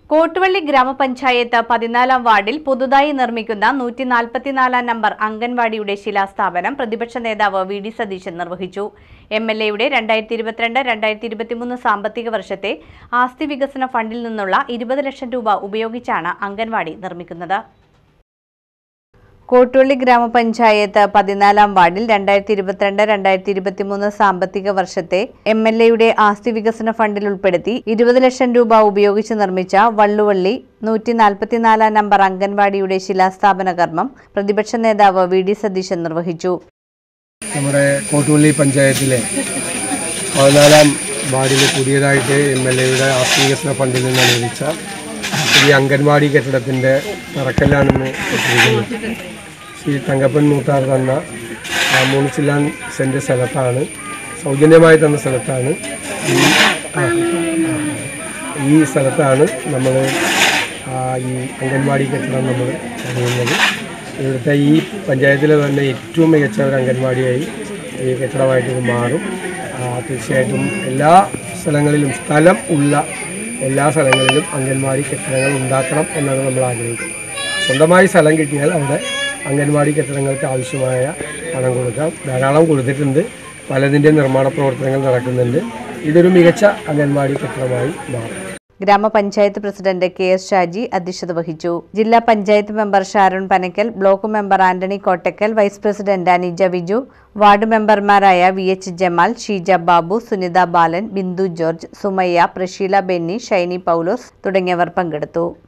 കോട്ടുവള്ളി ഗ്രാമപഞ്ചായത്ത് പതിനാലാം വാർഡിൽ പുതുതായി നിർമ്മിക്കുന്ന നൂറ്റി നാൽപ്പത്തിനാലാം നമ്പർ അംഗൻവാടിയുടെ ശിലാസ്ഥാപനം പ്രതിപക്ഷ നേതാവ് വി ഡി സതീശൻ നിർവഹിച്ചു എം എൽ എയുടെ രണ്ടായിരത്തി ഇരുപത്തിരണ്ട് രണ്ടായിരത്തി ഇരുപത്തിമൂന്ന് സാമ്പത്തിക വർഷത്തെ ആസ്തി വികസന ഫണ്ടിൽ നിന്നുള്ള ഇരുപത് ലക്ഷം രൂപ ഉപയോഗിച്ചാണ് അംഗൻവാടി നിർമ്മിക്കുന്നത് കോട്ടുള്ളി ഗ്രാമപഞ്ചായത്ത് പതിനാലാം വാർഡിൽ രണ്ടായിരത്തി ഇരുപത്തിരണ്ട് രണ്ടായിരത്തി ഇരുപത്തിമൂന്ന് സാമ്പത്തിക വർഷത്തെ എം എൽ എയുടെ ആസ്തി വികസന ഫണ്ടിൽ ഉൾപ്പെടുത്തി ഇരുപത് ലക്ഷം രൂപ ഉപയോഗിച്ച് നിർമ്മിച്ച വള്ളുവള്ളി നൂറ്റി നാൽപ്പത്തിനാലാം നമ്പർ അംഗൻവാടിയുടെ ശിലാസ്ഥാപന കർമ്മം പ്രതിപക്ഷ നേതാവ് വി ഡി സതീശൻ നിർവഹിച്ചു നമ്മുടെ കോട്ടുപള്ളി പഞ്ചായത്തിലെ പതിനാലാം വാർഡിൽ പുതിയതായിട്ട് എം എൽ എയുടെ ആസ്തി വികസന ഫണ്ടിൽ നിന്ന് അനുവദിച്ച ഈ അംഗൻവാടി കെട്ടിടത്തിൻ്റെ തറക്കല്ലാണെന്ന് എത്തിയിരിക്കുന്നത് ശ്രീ തങ്കപ്പൻ മൂത്താർ തന്ന ആ മൂന്ന് ചില്ലാൻ സെൻറ്റ് സ്ഥലത്താണ് സൗജന്യമായി തന്ന സ്ഥലത്താണ് ഈ ആ, ഈ സ്ഥലത്താണ് നമ്മൾ ഈ അംഗൻവാടി കെട്ടിടം നമ്മൾ പണിയുന്നത് ഇവിടുത്തെ ഈ പഞ്ചായത്തിലെ തന്നെ ഏറ്റവും മികച്ച ഒരു അംഗൻവാടിയായി ഈ കെട്ടിടമായിട്ട് ഇത് മാറും ആ, തീർച്ചയായിട്ടും എല്ലാ സ്ഥലങ്ങളിലും സ്ഥലം ഉള്ള എല്ലാ സ്ഥലങ്ങളിലും അംഗൻവാടി കെട്ടിടങ്ങൾ ഉണ്ടാക്കണം എന്നാണ് നമ്മൾ ആഗ്രഹിക്കുന്നത് സ്വന്തമായി സ്ഥലം കിട്ടിയാൽ അവിടെ അംഗൻവാടി കെട്ടിടങ്ങൾക്ക് ആവശ്യമായ പണം കൊടുക്കാം ധാരാളം കൊടുത്തിട്ടുണ്ട് പലതിൻ്റെ നിർമ്മാണ പ്രവർത്തനങ്ങൾ നടക്കുന്നുണ്ട് ഇതൊരു മികച്ച അംഗൻവാടി കെട്ടിടമായി മാറും ഗ്രാമപഞ്ചായത്ത് പ്രസിഡന്റ് കെ എസ് ഷാജി അധ്യക്ഷത വഹിച്ചു ജില്ലാ panchayat member Sharon Panakkal block member Antony Kottakkal vice president Anija Viju ward മെമ്പർമാരായ വി എച്ച് ജമാൽ ഷീജ ബാബു സുനിത ബാലൻ ബിന്ദു ജോർജ് സുമയ്യ പ്രഷീല ബെന്നി ഷൈനി പൗലോസ് തുടങ്ങിയവർ പങ്കെടുത്തു